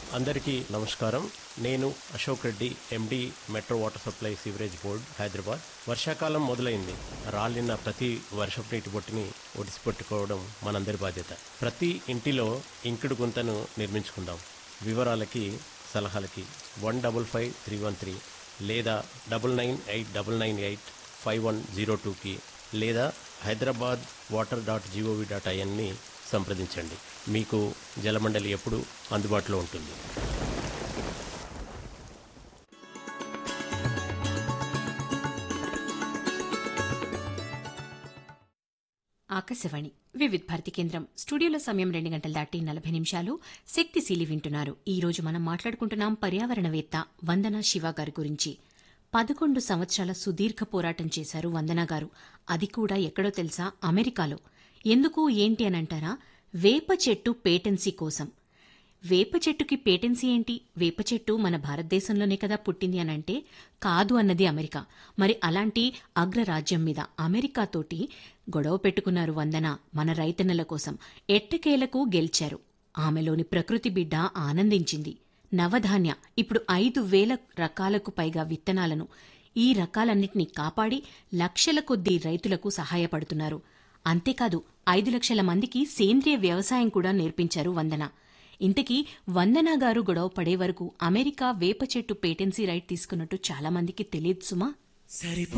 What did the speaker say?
అందరికీ నమస్కారం నేను Ashok Reddy MD metro water supply sewerage board Hyderabad వర్షాకాలం మొదలైంది రాలిన ప్రతి వర్షపు నీటి బొట్టుని ఒడిసి పట్టుకోవడం మనందరి బాధ్యత ప్రతి ఇంటిలో ఇంకుడు గుంతను నిర్మించుకుందాం వివరాలకి సలహాలకి one double five three one three లేదా double nine eight double nine eight five one zero టూకి లేదా Hyderabad water dot GOV dot ఐఎన్ని సంప్రదించండి మీకు జలమండలి ఎప్పుడు అందుబాటులో ఉంటుంది ఆకాశవాణి వివిధ్ భారతి కేంద్రం స్టూడియోలో సమయం రెండు గంటల దాటి నలభై నిమిషాలు శక్తిశీలి వింటున్నారు ఈ రోజు మనం మాట్లాడుకుంటున్నాం పర్యావరణవేత్త వందన శివ గారి గురించి పదకొండు సంవత్సరాల సుదీర్ఘ పోరాటం చేశారు వందన గారు అది కూడా ఎక్కడో తెలుసా అమెరికాలో ఎందుకు ఏంటి అని అంటారా వేప చెట్టు పేటెన్సీ కోసం వేప చెట్టుకి పేటెన్సీ ఏంటి వేప చెట్టు మన భారతదేశంలోనే కదా పుట్టింది అని అంటే కాదు అన్నది అమెరికా మరి అలాంటి అగ్రరాజ్యం మీద అమెరికాతోటి గొడవ పెట్టుకున్నారు వందన మన రైతన్నల కోసం ఎట్టకేలకు గెలిచారు ఆమెలోని ప్రకృతి బిడ్డ ఆనందించింది నవధాన్య ఇప్పుడు ఐదు వేల రకాలకు పైగా విత్తనాలను ఈ రకాలన్నింటినీ కాపాడి లక్షల కొద్దీ రైతులకు సహాయపడుతున్నారు అంతేకాదు ఐదు లక్షల మందికి సేంద్రియ వ్యవసాయం కూడా నేర్పించారు వందన ఇంతకీ వందనా గారు గొడవ పడే వరకు అమెరికా వేప చెట్టు పేటెన్సీ రైట్ తీసుకున్నట్టు చాలా మందికి తెలియదు సుమా సరిపో